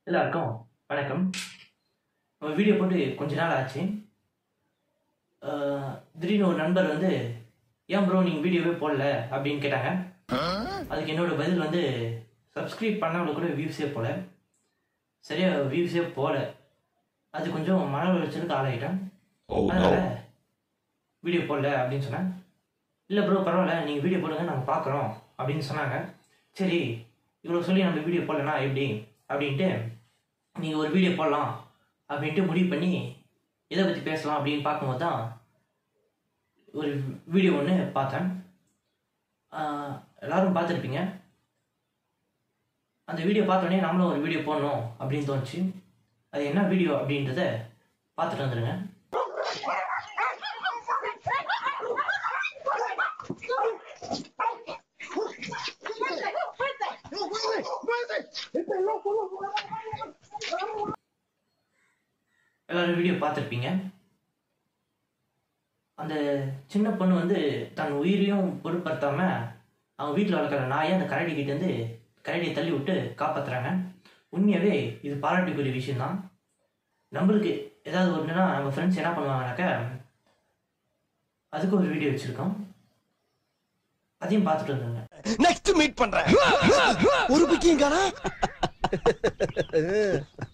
எல்லாருக்கும் வணக்கம் நம்ம வீடியோ போட்டு கொஞ்ச நாள் ஆச்சு அஹ், திடீர்னு ஒரு நண்பர் வந்து ஏன் ப்ரோ நீங்கள் வீடியோவே போடல அப்படின்னு கேட்டாங்க அதுக்கு என்னோட பதில் வந்து சப்ஸ்கிரைப் பண்ணவங்களுக்கு கூட வியூஸே போல சரியா வியூஸே போல அது கொஞ்சம் மன உளைச்சலுக்கு ஆளாயிட்டேன் அதனால வீடியோ போடல அப்படின்னு சொன்னேன் இல்லை ப்ரோ பரவாயில்ல நீங்கள் வீடியோ போடுங்க நாங்கள் பார்க்குறோம் அப்படின்னு சொன்னாங்க சரி இவ்வளோ சொல்லி நம்ம வீடியோ போடலனா எப்படி அப்படின்ட்டு நீங்கள் ஒரு வீடியோ போடலாம் அப்படின்ட்டு முடிவு பண்ணி எதை பற்றி பேசலாம் அப்படின்னு பார்க்கும்போது தான் ஒரு வீடியோ ஒன்று பார்த்தேன் ஆஹ் எல்லாரும் பார்த்துருப்பீங்க அந்த வீடியோ பார்த்தோன்னே நம்மளும் ஒரு வீடியோ போடணும் அப்படின்னு தோணுச்சு அது என்ன வீடியோ அப்படின்றத பார்த்துட்டு வந்துடுங்க எல்லாரும் வீடியோ பார்த்துருப்பீங்க அந்த சின்ன பொண்ணு வந்து தன் உயிரையும் பொருட்படுத்தாம அவங்க வீட்டில் வளர்க்குற நாயை அந்த கரடி கிட்ட இருந்து கரடியை தள்ளி விட்டு காப்பாத்துறாங்க உண்மையாகவே இது பாராட்டுக்குரிய விஷயம்தான் நம்மளுக்கு ஏதாவது ஒன்றுனா நம்ம ஃப்ரெண்ட்ஸ் என்ன பண்ணுவாங்கனாக்கா அதுக்கு ஒரு வீடியோ வச்சுருக்கோம் அதையும் பார்த்துட்டு வந்துருங்க நெக்ஸ்ட் மீட் பண்றேன் ஒரு பிக்கியும் காணா